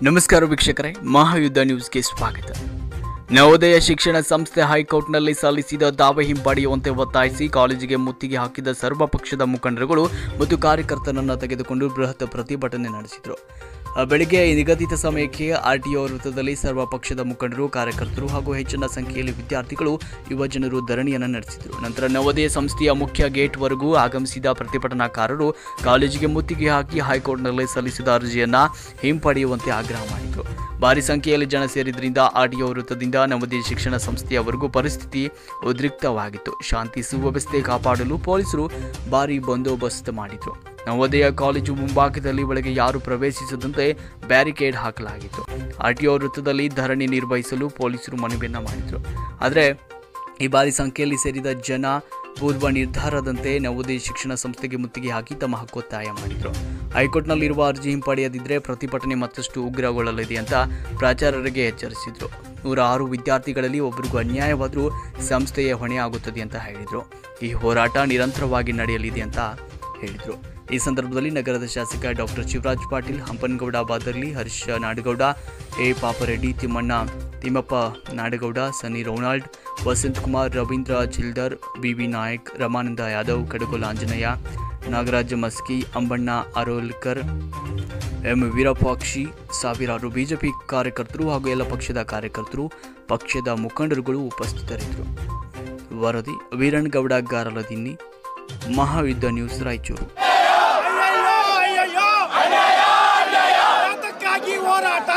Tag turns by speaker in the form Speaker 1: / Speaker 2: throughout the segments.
Speaker 1: ನಮಸ್ಕಾರ ವೀಕ್ಷಕರೇ ಮಹಾಯುದ್ಧ ನ್ಯೂಸ್ಗೆ ಸ್ವಾಗತ ನವೋದಯ ಶಿಕ್ಷಣ ಸಂಸ್ಥೆ ಹೈಕೋರ್ಟ್ನಲ್ಲಿ ಸಲ್ಲಿಸಿದ ದಾವೆ ಹಿಂಪಡೆಯುವಂತೆ ಒತ್ತಾಯಿಸಿ ಕಾಲೇಜಿಗೆ ಮುತ್ತಿಗೆ ಹಾಕಿದ ಸರ್ವಪಕ್ಷದ ಮುಖಂಡರುಗಳು ಮತ್ತು ಕಾರ್ಯಕರ್ತರನ್ನು ತೆಗೆದುಕೊಂಡು ಬೃಹತ್ ಪ್ರತಿಭಟನೆ ನಡೆಸಿದರು ಆ, ಬೆಳಿಗ್ಗೆ ನಿಗದಿತ ಸಮಯಕ್ಕೆ ಆರ್ಟಿಒ ವೃತ್ತದಲ್ಲಿ ಸರ್ವ ಪಕ್ಷದ ಮುಖಂಡರು ಕಾರ್ಯಕರ್ತರು ಹಾಗೂ ಹೆಚ್ಚಿನ ಸಂಖ್ಯೆಯಲ್ಲಿ ವಿದ್ಯಾರ್ಥಿಗಳು ಯುವಜನರು ಧರಣಿಯನ್ನು ನಡೆಸಿದರು ನಂತರ ನವೋದಯ ಸಂಸ್ಥೆಯ ಮುಖ್ಯ ಗೇಟ್ವರೆಗೂ ಆಗಮಿಸಿದ ಪ್ರತಿಭಟನಾಕಾರರು ಕಾಲೇಜಿಗೆ ಮುತ್ತಿಗೆ ಹಾಕಿ ಹೈಕೋರ್ಟ್ನಲ್ಲಿ ಸಲ್ಲಿಸಿದ ಅರ್ಜಿಯನ್ನು ಹಿಂಪಡೆಯುವಂತೆ ಆಗ್ರಹ ಮಾಡಿದರು ಭಾರಿ ಸಂಖ್ಯೆಯಲ್ಲಿ ಜನ ಸೇರಿದ್ರಿಂದ ಆರ್ಟಿಒ ವೃತ್ತದಿಂದ ನವೋದಯ ಶಿಕ್ಷಣ ಸಂಸ್ಥೆಯವರೆಗೂ ಪರಿಸ್ಥಿತಿ ಉದ್ರಿಕ್ತವಾಗಿತ್ತು ಶಾಂತಿ ಸುವ್ಯವಸ್ಥೆ ಕಾಪಾಡಲು ಪೊಲೀಸರು ಭಾರಿ ಬಂದೋಬಸ್ತ್ ಮಾಡಿದ್ರು ನವೋದಯ ಕಾಲೇಜು ಮುಂಭಾಗದಲ್ಲಿ ಒಳಗೆ ಯಾರು ಪ್ರವೇಶಿಸದಂತೆ ಬ್ಯಾರಿಕೇಡ್ ಹಾಕಲಾಗಿತ್ತು ಆರ್ಟಿಒ ವೃತ್ತದಲ್ಲಿ ಧರಣಿ ನಿರ್ವಹಿಸಲು ಪೊಲೀಸರು ಮನವಿಯನ್ನ ಮಾಡಿದರು ಆದರೆ ಈ ಬಾರಿ ಸಂಖ್ಯೆಯಲ್ಲಿ ಸೇರಿದ ಜನ ಪೂರ್ವ ನಿರ್ಧಾರದಂತೆ ನವೋದಯ ಶಿಕ್ಷಣ ಸಂಸ್ಥೆಗೆ ಮುತ್ತಿಗೆ ಹಾಕಿ ತಮ್ಮ ಹಕ್ಕೊತ್ತಾಯ ಮಾಡಿದರು ಹೈಕೋರ್ಟ್ನಲ್ಲಿರುವ ಅರ್ಜಿ ಹಿಂಪಡೆಯದಿದ್ದರೆ ಪ್ರತಿಭಟನೆ ಮತ್ತಷ್ಟು ಉಗ್ರಗೊಳ್ಳಲಿದೆ ಅಂತ ಪ್ರಾಚಾರ್ಯರಿಗೆ ಎಚ್ಚರಿಸಿದರು ನೂರ ಆರು ವಿದ್ಯಾರ್ಥಿಗಳಲ್ಲಿ ಒಬ್ಬರಿಗೂ ಅನ್ಯಾಯವಾದರೂ ಸಂಸ್ಥೆಯೇ ಹೊಣೆಯಾಗುತ್ತದೆ ಅಂತ ಹೇಳಿದರು ಈ ಹೋರಾಟ ನಿರಂತರವಾಗಿ ನಡೆಯಲಿದೆ ಅಂತ ಹೇಳಿದರು ಈ ಸಂದರ್ಭದಲ್ಲಿ ನಗರದ ಶಾಸಕ doctor Shivaraj Patil Hampanagouda Badarli Harsha Nadagouda A Papareddy Timmanna Timmappa Nadagouda Sunny Ronald Vasant Kumar Ravindra Childar BV Nayak Ramananda Yadav Kadagola Anjaneya Nagaraja Maski Ambanna Arolkar M Veerapakshi ಸಾವಿರಾರು ಬಿಜೆಪಿ ಕಾರ್ಯಕರ್ತರು ಹಾಗೂ ಎಲ್ಲ ಪಕ್ಷದ ಕಾರ್ಯಕರ್ತರು ಪಕ್ಷದ ಮುಖಂಡರುಗಳು ಉಪಸ್ಥಿತರಿದ್ದರು ವರದಿ ವೀರಣ್ಣಗೌಡ ಗಾರಲದಿನ್ನಿ ಮಹಾಯುದ್ಧ ನ್ಯೂಸ್ ರಾಯಚೂರು
Speaker 2: ಅಯ್ಯಯ್ಯೋ ಅಯ್ಯಯ್ಯೋ ಯಾತಕ್ಕಾಗಿ ಹೋರಾಟ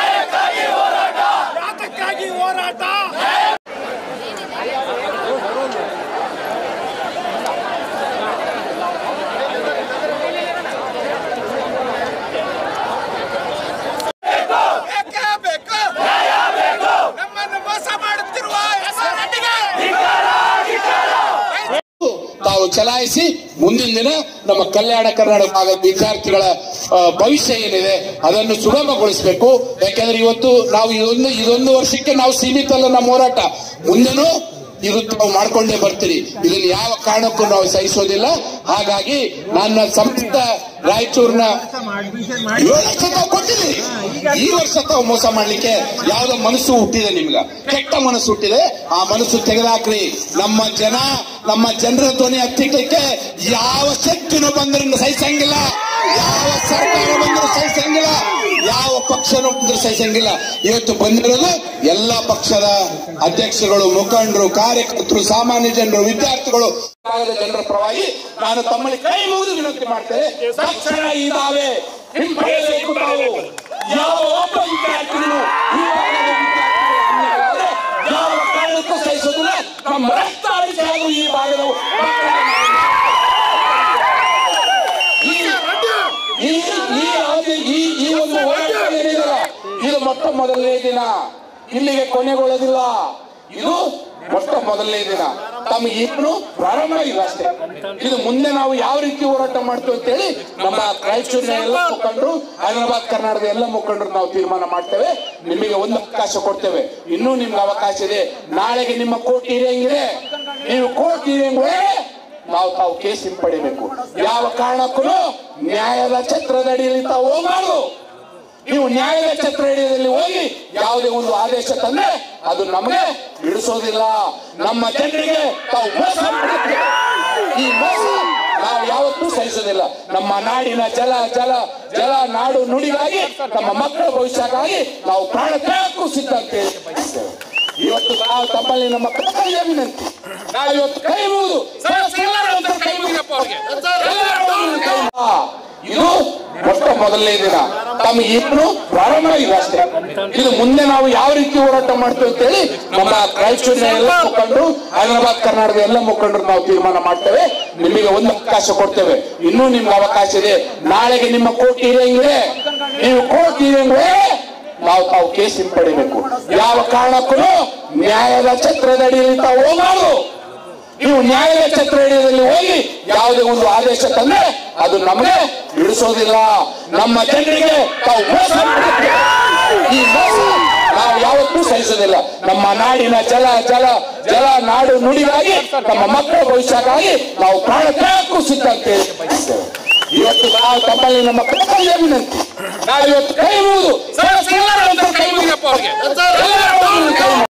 Speaker 2: ಯಾತಕ್ಕಾಗಿ ಹೋರಾಟ ಬೇಕೇ ಬೇಕು ನಮ್ಮನ್ನು ಮೋಸ ಮಾಡುತ್ತಿರುವ ಹೆಸರಟ್ಟಿಗೆ
Speaker 3: ತಾವು ಚಲಾಯಿಸಿ ಮುಂದಿನ ದಿನ ನಮ್ಮ ಕಲ್ಯಾಣ ಕರ್ನಾಟಕ ಭಾಗದ ವಿದ್ಯಾರ್ಥಿಗಳ ಆ, ಭವಿಷ್ಯ ಏನಿದೆ ಅದನ್ನು ಸುಗಮಗೊಳಿಸಬೇಕು ಯಾಕೆಂದ್ರೆ ಇವತ್ತು ನಾವು ಇದೊಂದು ಇದೊಂದು ವರ್ಷಕ್ಕೆ ನಾವು ಸೀಮಿತ ಅಲ್ಲ ನಮ್ಮ ಹೋರಾಟ ಮುಂದೆನೂ ಇದು ತಾವು ಮಾಡ್ಕೊಂಡೇ ಬರ್ತೀರಿ ಇದನ್ನ ಯಾವ ಕಾರಣಕ್ಕೂ ನಾವು ಸಹಿಸೋದಿಲ್ಲ ಹಾಗಾಗಿ ನನ್ನ ಸಂಸ್ಥೆ ರಾಯಚೂರಿನ ಏಳು ಲಕ್ಷ ತಾವು ಕೊಟ್ಟಿದ್ದೀರಿ ಈ ವರ್ಷ ತಾವು ಮೋಸ ಮಾಡ್ಲಿಕ್ಕೆ ಯಾವ್ದೋ ಮನಸ್ಸು ಹುಟ್ಟಿದೆ ನಿಮ್ಗ ಕೆಟ್ಟ ಮನಸ್ಸು ಹುಟ್ಟಿದೆ ಆ ಮನಸ್ಸು ತೆಗೆದಾಕ್ರಿ ನಮ್ಮ ಜನ ನಮ್ಮ ಜನರ ಧ್ವನಿ ಹತ್ತಿಕ್ಕೆ ಯಾವ ಶಕ್ತಿನೂ ಬಂದ್ರೂ ಸಹಿಸಂಗಿಲ್ಲ ಯಾವ ಸರ್ಕಾರ ಬಂದರೂ ಸಹಿಸಂಗಿಲ್ಲ ಯಾವ ಪಕ್ಷನೂ ಬಂದರೂ ಸಹಿಸಂಗಿಲ್ಲ ಇವತ್ತು ಬಂದಿರೋದು ಎಲ್ಲ ಪಕ್ಷದ ಅಧ್ಯಕ್ಷರುಗಳು ಮುಖಂಡರು ಕಾರ್ಯಕರ್ತರು ಸಾಮಾನ್ಯ ಜನರು ವಿದ್ಯಾರ್ಥಿಗಳು ಭಾಗದ ಜನರ ಪರವಾಗಿ ನಾನು ತಮ್ಮಲ್ಲಿ ಕೈ ಮುಗಿದು ವಿನಂತಿ ಮಾಡ್ತೇನೆ ತಕ್ಷಣ ಈ ದಾವೆ ಹಿಂಪಡೆಯಬೇಕು ತಾವು ಯಾವ ಒಬ್ಬ ವಿದ್ಯಾರ್ಥಿಗಳು ಈ ಭಾಗದ ವಿದ್ಯಾರ್ಥಿಗಳು ಅನ್ಯಾಯವಾದ್ರೆ ಯಾವ ಕಾರಣಕ್ಕೂ ಸಹಿಸೋದಿಲ್ಲ ನಮ್ಮ ರಕ್ತ ಹರಿಸಾದ್ರು ಈ ಭಾಗದ ಈ ಈ ಅವಧಿ- ಈ ಈ ಒಂದು ಹೋರಾಟ ಏನಿದೆಯಲ್ಲ, ಇದು ಮೊಟ್ಟ ಮೊದಲನೇ ದಿನ ಇಲ್ಲಿಗೆ ಕೊನೆಗೊಳ್ಳೋದಿಲ್ಲ ಇದು ಮೊಟ್ಟ ಮೊದಲನೇ ದಿನ ತಮಗೆ ಇನ್ನೂ ಪ್ರಾರಂಭ ಇಲ್ಲ ಅಷ್ಟೇ ಇದು ಮುಂದೆ ನಾವು ಯಾವ ರೀತಿ ಹೋರಾಟ ಮಾಡ್ತೀವಿ ಅಂತೇಳಿ ನಮ್ಮ ರಾಯಚೂರಿನ ಎಲ್ಲ ಮುಖಂಡರು ಹೈದರಾಬಾದ್ ಕರ್ನಾಟಕದ ಎಲ್ಲ ಮುಖಂಡರು ನಾವು ತೀರ್ಮಾನ ಮಾಡ್ತೇವೆ ನಿಮಗೆ ಒಂದು ಅವಕಾಶ ಕೊಡ್ತೇವೆ ಇನ್ನೂ ನಿಮ್ಗೆ ಅವಕಾಶ ಇದೆ ನಾಳೆಗೆ ನಿಮ್ಮ ಕೋರ್ಟ್ ಹಿರಿಯಂಗಿದೆ ನೀವು ಕೋರ್ಟ್ ಹಿರಿಯಂಗೆ ನಾವು ತಾವು ಕೇಸ್ ಹಿಂಪಡಿಬೇಕು ಯಾವ ಕಾರಣಕ್ಕೂ ನ್ಯಾಯದ ಛತ್ರದಡಿಯಲ್ಲಿ ತಾವು ಹೋಗಬಾರ್ದು ನೀವು ನ್ಯಾಯದ ಛತ್ರದಡಿಯಲ್ಲಿ ಹೋಗಿ ಯಾವುದೇ ಒಂದು ಆದೇಶ ತಂದ್ರೆ ಅದು ನಮಗೆ ಬಿಡಿಸೋದಿಲ್ಲ ನಮ್ಮ ಜನರಿಗೆ ತಾವು ಮೋಸ ಮಾಡಿದ್ರೆ ಈ ಮೋಸ ನಾವು ಯಾವತ್ತೂ ಸಹಿಸೋದಿಲ್ಲ ನಮ್ಮ ನಾಡಿನ ಜಲ ಜಲ ಜಲ ನಾಡು ನುಡಿಗಾಗಿ ನಮ್ಮ ಮಕ್ಕಳ ಭವಿಷ್ಯಕ್ಕಾಗಿ ನಾವು ಪ್ರಾಣ ತ್ಯಾಗಕ್ಕೂ ಸಿದ್ಧ ಅಂತ ಹೇಳಿ ಬಯಸ್ತೇವೆ. ಇವತ್ತು ನಾವು ತಮ್ಮಲ್ಲಿ ನಮ್ಮ ಕರ್ತವ್ಯ ವಿನಂತಿ ನಾವು ಇವತ್ತು ಕೈ ಮುಗಿದು ಎಲ್ಲರೂ ಒಂದ್ಸಲ ಕೈ ಮುಗಿಯಪ್ಪ ಅವ್ರಿಗೆ. ಎಲ್ಲರೂ ಒಂದೊಂದು ಕೈ ಮುಗಿ- ಆ, ಇದು ಮೊಟ್ಟ ಮೊದಲನೇ ದಿನ ತಮಗೆ ಇನ್ನೂ ಪ್ರಾರಂಭ ಇಲ್ಲ ಅಷ್ಟೇ ಇದು ಮುಂದೆ ನಾವು ಯಾವ ರೀತಿ ಹೋರಾಟ ಮಾಡ್ತೀವಿ ಅಂತೇಳಿ ನಮ್ಮ ರಾಯಚೂರಿನ ಎಲ್ಲ ಮುಖಂಡರು ಹೈದರಾಬಾದ್ ಕರ್ನಾಟಕದ ಎಲ್ಲ ಮುಖಂಡರು ನಾವು ತೀರ್ಮಾನ ಮಾಡ್ತೇವೆ ನಿಮಗೆ ಒಂದು ಅವಕಾಶ ಕೊಡ್ತೇವೆ ಇನ್ನೂ ನಿಮ್ಗೆ ಅವಕಾಶ ಇದೆ ನಾಳೆಗೆ ನಿಮ್ಮ ಕೋರ್ಟ್ ಹಿರಿಯಂಗಿದೆ ನೀವು ಕೋರ್ಟ್ ಹಿರಿಯಂಗೆ ನಾವು ತಾವು ಕೇಸ್ ಹಿಂಪಡಿಬೇಕು ಯಾವ ಕಾರಣಕ್ಕೂ ನ್ಯಾಯದ ಛತ್ರದಡಿಯಲ್ಲಿ ತಾವು ಹೋಗಬಾರ್ದು ನೀವು ನ್ಯಾಯದ ಛತ್ರದಲ್ಲಿ ಹೋಗಿ ಯಾವುದೇ ಒಂದು ಆದೇಶ ತಂದ್ರೆ ಅದು ನಮಗೆ ಬಿಡಿಸೋದಿಲ್ಲ ನಮ್ಮ ಜನರಿಗೆ ತಾವು ಮೋಸ ಮಾಡಿದ್ರೆ ಈ ಮೋಸ ನಾವು ಯಾವತ್ತೂ ಸಹಿಸೋದಿಲ್ಲ ನಮ್ಮ ನಾಡಿನ ಜಲ ಜಲ ಜಲ ನಾಡು ನುಡಿಗಾಗಿ ನಮ್ಮ ಮಕ್ಕಳ ಭವಿಷ್ಯಕ್ಕಾಗಿ ನಾವು ಪ್ರಾಣ ತ್ಯಾಗಕ್ಕೂ ಸಿದ್ಧ ಅಂತ ಹೇಳಿ ಬಯಸ್ತೇವೆ ಇವತ್ತು ನಾವು ತಮ್ಮಲ್ಲಿ ನಮ್ಮ ಕರ್ತವ್ಯ ವಿನಂತಿ ನಾವು ಇವತ್ತು ಕೈ ಮುಗಿದು
Speaker 2: ಸರ್, ಸರ್, ಎಲ್ಲರೂ ಒಂದ್ಸಲ ಕೈ ಮುಗಿಯಪ್ಪ ಅವ್ರಿಗೆ.
Speaker 3: ಎಲ್ಲರೂ ಒಂದ್ಸಲ ಕೈ ಮುಗಿದು.